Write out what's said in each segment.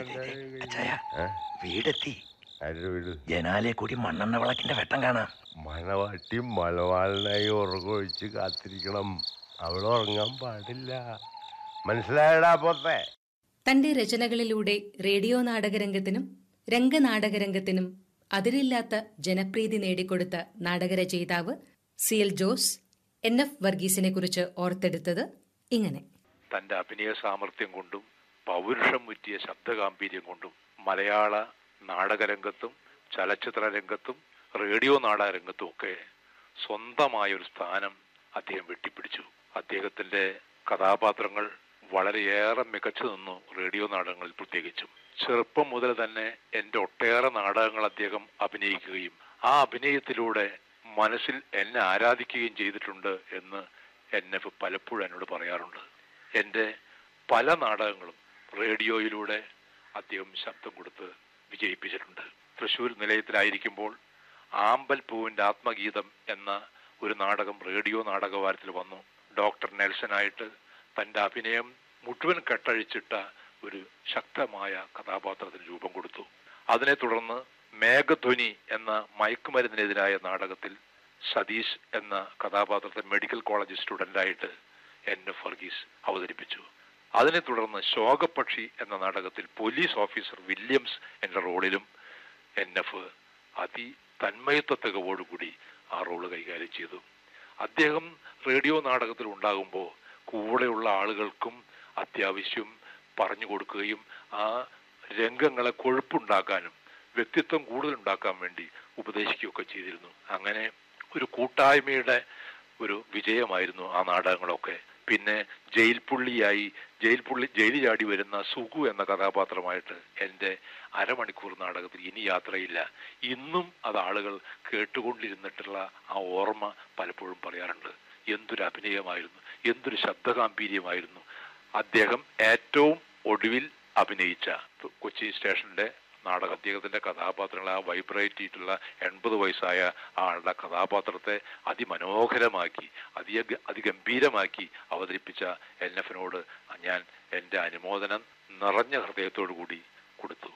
അച്ചായ ഏ? വീടെത്തി ആരുടെ വീട് ജനാലെ കൂടി മണ്ണെണ്ണ വിളക്കിന്റെ വെട്ടം കാണാം മണവാട്ടി മലവാളിനായി ഉറങ്ങൊഴിച്ച് കാത്തിരിക്കണം അവൾ ഉറങ്ങാൻ പാടില്ല മനസ്സിലായടാ പോത്തെ തന്റെ രചനകളിലൂടെ റേഡിയോ നാടകരംഗത്തിനും രംഗനാടകരംഗത്തിനും അതിരില്ലാത്ത ജനപ്രീതി നേടിക്കൊടുത്ത നാടകരചയിതാവ് C L Jose N F വർഗീസിനെ കുറിച്ച് ഓർത്തെടുത്തത് ഇങ്ങനെ തന്റെ അഭിനയ സാമർഥ്യം കൊണ്ടും പൗരുഷം മുറ്റിയ ശബ്ദഗാംഭീര്യം കൊണ്ടും മലയാള നാടകരംഗത്തും ചലച്ചിത്ര രംഗത്തും റേഡിയോ നാടകരംഗത്തും ഒക്കെ സ്വന്തമായ ഒരു സ്ഥാനം അദ്ദേഹം വെട്ടിപ്പിടിച്ചു അദ്ദേഹത്തിന്റെ കഥാപാത്രങ്ങൾ വളരെയേറെ മികച്ചു നിന്നു റേഡിയോ നാടകങ്ങളിൽ പ്രത്യേകിച്ചും ചെറുപ്പം മുതൽ തന്നെ എൻ്റെ ഒട്ടേറെ നാടകങ്ങൾ അദ്ദേഹം അഭിനയിക്കുകയും ആ അഭിനയത്തിലൂടെ മനസ്സിൽ എന്നെ ആരാധിക്കുകയും ചെയ്തിട്ടുണ്ട് എന്ന് എന്നെ പലപ്പോഴും എന്നോട് പറയാറുണ്ട് എൻ്റെ പല നാടകങ്ങളും റേഡിയോയിലൂടെ അദ്ദേഹം ശബ്ദം കൊടുത്ത് വിജയിപ്പിച്ചിട്ടുണ്ട് തൃശ്ശൂർ നിലയത്തിലായിരിക്കുമ്പോൾ ആമ്പൽ പൂവിൻ്റെ ആത്മഗീതം എന്ന ഒരു നാടകം റേഡിയോ നാടകവാരത്തിൽ വന്നു ഡോക്ടർ നെൽസനായിട്ട് തൻ്റെ അഭിനയം മുഴുവൻ കെട്ടഴിച്ചിട്ട ഒരു ശക്തമായ കഥാപാത്രത്തിന് രൂപം കൊടുത്തു അതിനെ തുടർന്ന് മേഘധ്വനി എന്ന മയക്കുമരുന്നിനെതിരായ നാടകത്തിൽ സതീഷ് എന്ന കഥാപാത്രത്തെ മെഡിക്കൽ കോളേജ് സ്റ്റുഡൻ്റായിട്ട് എൻ എഫ് വർഗീസ് അവതരിപ്പിച്ചു അതിനെ തുടർന്ന് ശോകപക്ഷി എന്ന നാടകത്തിൽ പോലീസ് ഓഫീസർ വില്യംസ് എന്ന റോളിലും എൻ എഫ് അതി തന്മയത്വ തികവോടുകൂടി ആ റോള് കൈകാര്യം ചെയ്തു അദ്ദേഹം റേഡിയോ നാടകത്തിൽ ഉണ്ടാകുമ്പോൾ കൂടെയുള്ള ആളുകൾക്കും അത്യാവശ്യം പറഞ്ഞു കൊടുക്കുകയും ആ രംഗങ്ങളെ കൊഴുപ്പുണ്ടാക്കാനും വ്യക്തിത്വം കൂടുതൽ ഉണ്ടാക്കാൻ വേണ്ടി ഉപദേശിക്കുകയൊക്കെ ചെയ്തിരുന്നു അങ്ങനെ ഒരു കൂട്ടായ്മയുടെ ഒരു വിജയമായിരുന്നു ആ നാടകങ്ങളൊക്കെ പിന്നെ ജയിൽ പുള്ളിയായി ജയിൽ പുള്ളി ജയിലിൽ ചാടി വരുന്ന സുഗു എന്ന കഥാപാത്രമായിട്ട് എൻ്റെ അരമണിക്കൂർ നാടകത്തിൽ ഇനി യാത്രയില്ല ഇന്നും അത് ആളുകൾ കേട്ടുകൊണ്ടിരുന്നിട്ടുള്ള ആ ഓർമ്മ പലപ്പോഴും പറയാറുണ്ട് എന്തൊരു അഭിനയമായിരുന്നു എന്തൊരു ശബ്ദഗാംഭീര്യമായിരുന്നു അദ്ദേഹം ഏറ്റവും ഒടുവിൽ അഭിനയിച്ച കൊച്ചി സ്റ്റേഷന്റെ നാടകം അദ്ദേഹത്തിന്റെ കഥാപാത്രങ്ങൾ ആ വൈബ്രേറ്റ് ചെയ്തിട്ടുള്ള എൺപത് വയസ്സായ ആളുടെ കഥാപാത്രത്തെ അതിമനോഹരമാക്കി അതി അതിഗംഭീരമാക്കി അവതരിപ്പിച്ച എൻ എഫിനോട് ഞാൻ എൻ്റെ അനുമോദനം നിറഞ്ഞ ഹൃദയത്തോടു കൂടി കൊടുത്തു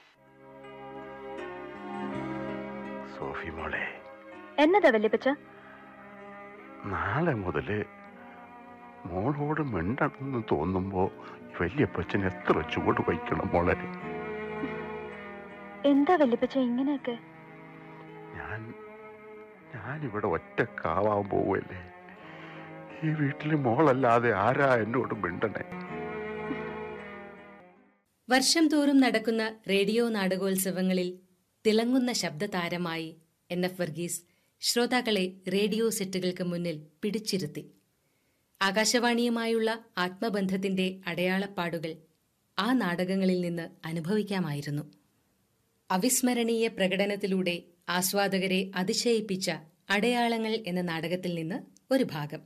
സോഫി മോളെ എന്നതാ വല്യപ്പച്ച നാളെ മുതല് മോളോട് മിണ്ടണമെന്ന് തോന്നുമ്പോ വല്യപ്പച്ചൻ എത്ര ചുവട് വയ്ക്കണം മോളെ എന്താ വല്യപ്പച്ച ഇങ്ങനെയൊക്കെ ഞാൻ ഞാനിവിടെ ഒറ്റക്കാവാൻ പോവല്ലേ ഈ വീട്ടില് മോളല്ലാതെ ആരാ എന്നോട് മിണ്ടണേ വർഷം തോറും നടക്കുന്ന റേഡിയോ നാടകോത്സവങ്ങളിൽ തിളങ്ങുന്ന ശബ്ദതാരമായി എൻ എഫ് വർഗീസ് ശ്രോതാക്കളെ റേഡിയോ സെറ്റുകൾക്ക് മുന്നിൽ പിടിച്ചിരുത്തി ആകാശവാണിയുമായുള്ള ആത്മബന്ധത്തിന്റെ അടയാളപ്പാടുകൾ ആ നാടകങ്ങളിൽ നിന്ന് അനുഭവിക്കാമായിരുന്നു അവിസ്മരണീയ പ്രകടനത്തിലൂടെ ആസ്വാദകരെ അതിശയിപ്പിച്ച അടയാളങ്ങൾ എന്ന നാടകത്തിൽ നിന്ന് ഒരു ഭാഗം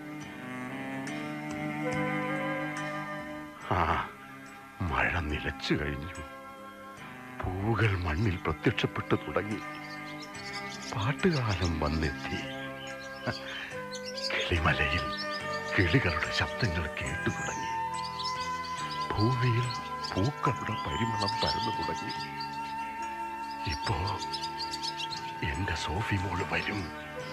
ആ മഴ നിലച്ചു കഴിഞ്ഞു പൂകൾ മണ്ണിൽ പ്രത്യക്ഷപ്പെട്ടു തുടങ്ങി പാട്ടുകാലം വന്നെത്തി കിളിമലയിൽ കിളികളുടെ ശബ്ദങ്ങൾ കേട്ടു തുടങ്ങി ഭൂമിയിൽ പൂക്കളുടെ പരിമളം പരന്നു തുടങ്ങി ഇപ്പോ എന്റെ സോഫി മോള് വരും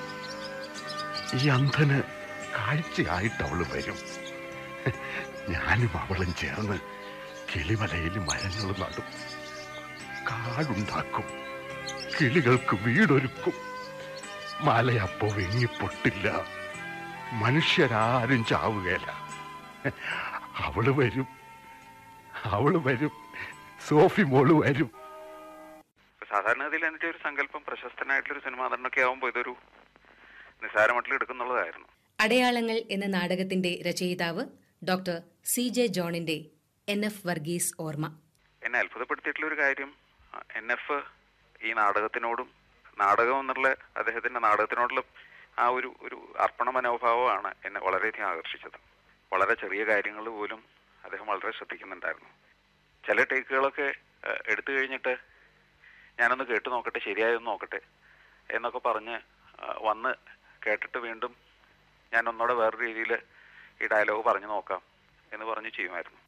ഈ അന്ധന് കാഴ്ചയായിട്ട് അവള് വരും ഞാനും അവളും ചേർന്ന് കിളിമലയിൽ മരങ്ങൾ നടും കാടുണ്ടാക്കും കിളികൾക്ക് വീടൊരുക്കും മലയപ്പോ വെങ്ങിപ്പൊട്ടില്ല മനുഷ്യരാരും ചാവുകയില്ല അവള് വരും അവള് വരും സോഫി മോള് വരും സാധാരണഗതിയിൽ എൻ്റെ ഒരു സങ്കല്പം പ്രശസ്തനായിട്ടുള്ളൊരു സിനിമാ നടനൊക്കെ ആകുമ്പോൾ ഇതൊരു നിസ്സാരമട്ടിൽ എടുക്കുന്നുള്ളതായിരുന്നു അടയാളങ്ങൾ എന്ന നാടകത്തിന്റെ രചയിതാവ് ഡോക്ടർ സി ജെ ജോണിന്റെ എൻ എഫ് വർഗീസ് ഓർമ്മ എന്നെ അത്ഭുതപ്പെടുത്തിയിട്ടുള്ള ഒരു കാര്യം എൻ എഫ് ഈ നാടകത്തിനോടും നാടകം എന്നുള്ള അദ്ദേഹത്തിന്റെ നാടകത്തിനോടുള്ള ആ ഒരു ഒരു അർപ്പണ മനോഭാവമാണ് എന്നെ വളരെയധികം ആകർഷിച്ചത് വളരെ ചെറിയ കാര്യങ്ങൾ പോലും അദ്ദേഹം വളരെ ശ്രദ്ധിക്കുന്നുണ്ടായിരുന്നു ചില ടേക്കുകളൊക്കെ ഏഹ്, എടുത്തു കഴിഞ്ഞിട്ട് ഞാനൊന്ന് കേട്ട് നോക്കട്ടെ ശരിയായൊന്ന് നോക്കട്ടെ എന്നൊക്കെ പറഞ്ഞ് ആ, വന്ന് കേട്ടിട്ട് വീണ്ടും ഞാൻ ഒന്നുകൂടെ വേറെ രീതിയിൽ ഈ ഡയലോഗ് പറഞ്ഞു നോക്കാം എന്ന് പറഞ്ഞ് ചെയ്യുമായിരുന്നു